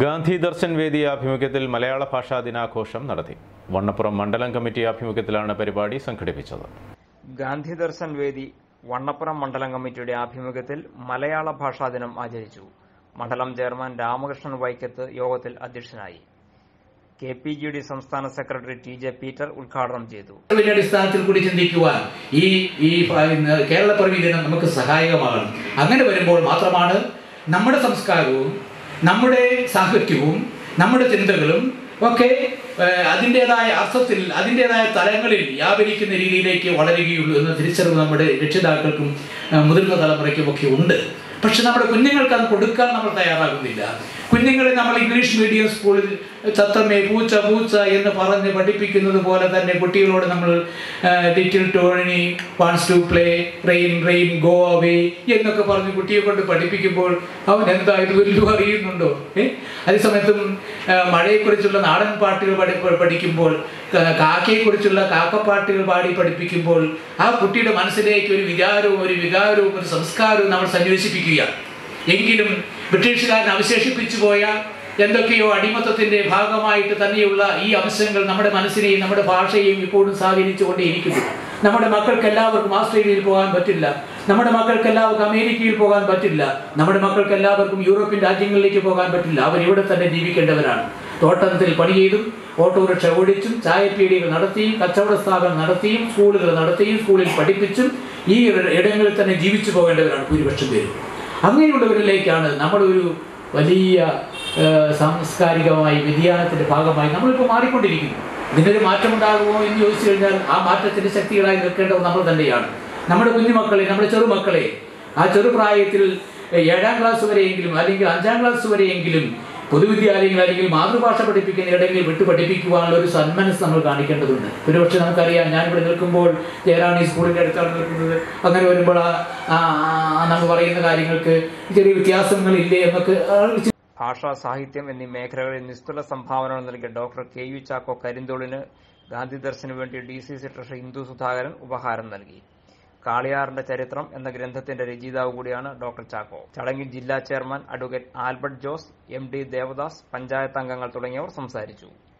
ഗാന്ധി ദർശൻ വേദി ആഭിമുഖ്യത്തിൽ മലയാള ഭാഷാ ദിനാഘോഷം നടത്തി വണ്ണപ്പുറം മണ്ഡലം കമ്മിറ്റി ആഭിമുഖ്യത്തിലാണ് പരിപാടി സംഘടിപ്പിച്ചത് ഗാന്ധി ദർശൻ വേദി വണ്ണപ്പുറം മണ്ഡലം കമ്മിറ്റിയുടെ ആഭിമുഖ്യത്തിൽ മലയാള ഭാഷാ ദിനം ആചരിച്ചു മണ്ഡലം ചെയർമാൻ രാമകൃഷ്ണൻ വൈക്കത്ത് യോഗത്തിൽ അധ്യക്ഷനായി കെ പി ജി ഡി സംസ്ഥാന സെക്രട്ടറി ടി ജെ പീറ്റർ ഉദ്ഘാടനം ചെയ്തു ഇതിന്റെ അടിസ്ഥാനത്തിൽ കൂടി ചിന്തിക്കുവാൻ ഈ ഈ പ- ഇന്ന് കേരള പിറവി ദിനം നമുക്ക് സഹായകമാകണം അങ്ങനെ വരുമ്പോൾ മാത്രമാണ് നമ്മുടെ സംസ്കാരവും നമ്മുടെ സാഹിത്യവും നമ്മുടെ ചിന്തകളും ഒക്കെ ഏഹ്, അതിൻ്റെതായ അർത്ഥത്തിൽ അതിൻ്റെതായ തലങ്ങളിൽ വ്യാപരിക്കുന്ന രീതിയിലേക്ക് വളരുകയുള്ളൂ എന്ന തിരിച്ചറിവ് നമ്മുടെ രക്ഷിതാക്കൾക്കും ഏഹ്, മുതിർന്ന തലമുറയ്ക്കും ഒക്കെ ഉണ്ട് പക്ഷെ നമ്മുടെ കുഞ്ഞുങ്ങൾക്ക് അത് കൊടുക്കാൻ നമ്മൾ തയ്യാറാകുന്നില്ല കുഞ്ഞുങ്ങളെ നമ്മൾ ഇംഗ്ലീഷ് മീഡിയം സ്കൂളിൽ തത്തമ്മേ പൂച്ച പൂച്ച എന്ന് പറഞ്ഞ് പഠിപ്പിക്കുന്നത് പോലെ തന്നെ കുട്ടികളോട് നമ്മൾ little Tony wants to play rain rain go away എന്നൊക്കെ പറഞ്ഞ് കുട്ടിയെ കൊണ്ട് പഠിപ്പിക്കുമ്പോൾ അവൻ എന്താ ഇത് വല്ലതും അറിയുന്നുണ്ടോ ഏ അതേസമയത്തും ആ, മഴയെക്കുറിച്ചുള്ള നാടൻ പാട്ടുകൾ പഠി പഠിക്കുമ്പോൾ ക- കാക്കയെക്കുറിച്ചുള്ള കാക്കപ്പാട്ടുകൾ പാടി പഠിപ്പിക്കുമ്പോൾ ആ കുട്ടിയുടെ മനസ്സിലേക്ക് ഒരു വിചാരവും ഒരു വികാരവും ഒരു സംസ്കാരവും നമ്മൾ സന്നിവേശിപ്പിക്കുകയാണ് എങ്കിലും ബ്രിട്ടീഷുകാരൻ അവശേഷിപ്പിച്ചു പോയ എന്തൊക്കെയോ അടിമത്തത്തിന്റെ ഭാഗമായിട്ട് തന്നെയുള്ള ഈ അംശങ്ങൾ നമ്മുടെ മനസ്സിനെയും നമ്മുടെ ഭാഷയെയും ഇപ്പോഴും സ്വാധീനിച്ചുകൊണ്ടേയിരിക്കുന്നു നമ്മുടെ മക്കൾക്ക് എല്ലാവർക്കും ആസ്ട്രേലിയയിൽ പോകാൻ പറ്റില്ല നമ്മുടെ മക്കൾക്ക് എല്ലാവർക്കും അമേരിക്കയിൽ പോകാൻ പറ്റില്ല നമ്മുടെ മക്കൾക്ക് എല്ലാവർക്കും യൂറോപ്യൻ രാജ്യങ്ങളിലേക്ക് പോകാൻ പറ്റില്ല അവർ ഇവിടെ തന്നെ ജീവിക്കേണ്ടവരാണ് തോട്ടത്തിൽ പണി ചെയ്തും ഓട്ടോറിക്ഷ ഓടിച്ചും ചായപ്പീടികൾ നടത്തിയും കച്ചവട സ്ഥാപനം നടത്തിയും സ്കൂളുകൾ നടത്തിയും സ്കൂളിൽ പഠിപ്പിച്ചും ഈ ഇട- ഇടങ്ങളിൽ തന്നെ ജീവിച്ചു പോകേണ്ടവരാണ് ഭൂരിപക്ഷം പേരും അങ്ങനെയുള്ളവരിലേക്കാണ് നമ്മളൊരു വലിയ ആ, സാംസ്കാരികമായി വ്യതിയാനത്തിന്റെ ഭാഗമായി നമ്മളിപ്പോൾ മാറിക്കൊണ്ടിരിക്കുന്നു ഇതിനൊരു മാറ്റമുണ്ടാകുമോ എന്ന് ചോദിച്ചു കഴിഞ്ഞാൽ ആ മാറ്റത്തിന്റെ ശക്തികളായി നിൽക്കേണ്ടത് നമ്മൾ തന്നെയാണ് നമ്മുടെ കുഞ്ഞുമക്കളെ നമ്മുടെ ചെറുമക്കളെ ആ ചെറുപ്രായത്തിൽ ഏഴാം ക്ലാസ് വരെയെങ്കിലും അല്ലെങ്കിൽ അഞ്ചാം ക്ലാസ് വരെയെങ്കിലും പൊതുവിദ്യാലയങ്ങൾ അല്ലെങ്കിൽ മാതൃഭാഷ പഠിപ്പിക്കുന്ന ഇടങ്ങളിൽ വിട്ടു പഠിപ്പിക്കുവാനുള്ള ഒരു സന്മനസ് നമ്മൾ കാണിക്കേണ്ടതുണ്ട് ഒരുപക്ഷെ നമുക്കറിയാം ഞാനിവിടെ നിൽക്കുമ്പോൾ ജയറാണി സ്കൂളിൻ്റെ അടുത്താണ് നിൽക്കുന്നത് അങ്ങനെ വരുമ്പോൾ ആ ആ- ആ നമ്മൾ പറയുന്ന കാര്യങ്ങൾക്ക് ചെറിയ വ്യത്യാസങ്ങളില്ലേ എന്നൊക്കെ ആ, ഭാഷ സാഹിത്യം എന്നീ മേഖലകളിൽ നിസ്തുല സംഭാവനകൾ നൽകിയ ഡോക്ടർ കെ യു ചാക്കോ കരിന്തോളിന് ഗാന്ധി ദർശന് വേണ്ടി D C C treasury Indu Sudhakaran ഉപഹാരം നൽകി കാളിയാറിന്റെ ചരിത്രം എന്ന ഗ്രന്ഥത്തിന്റെ രചയിതാവ് കൂടിയാണ് ഡോക്ടർ ചാക്കോ ചടങ്ങിൽ ജില്ലാ chairman advocate Albert Jose M D Devadas panchayat അംഗങ്ങൾ തുടങ്ങിയവർ സംസാരിച്ചു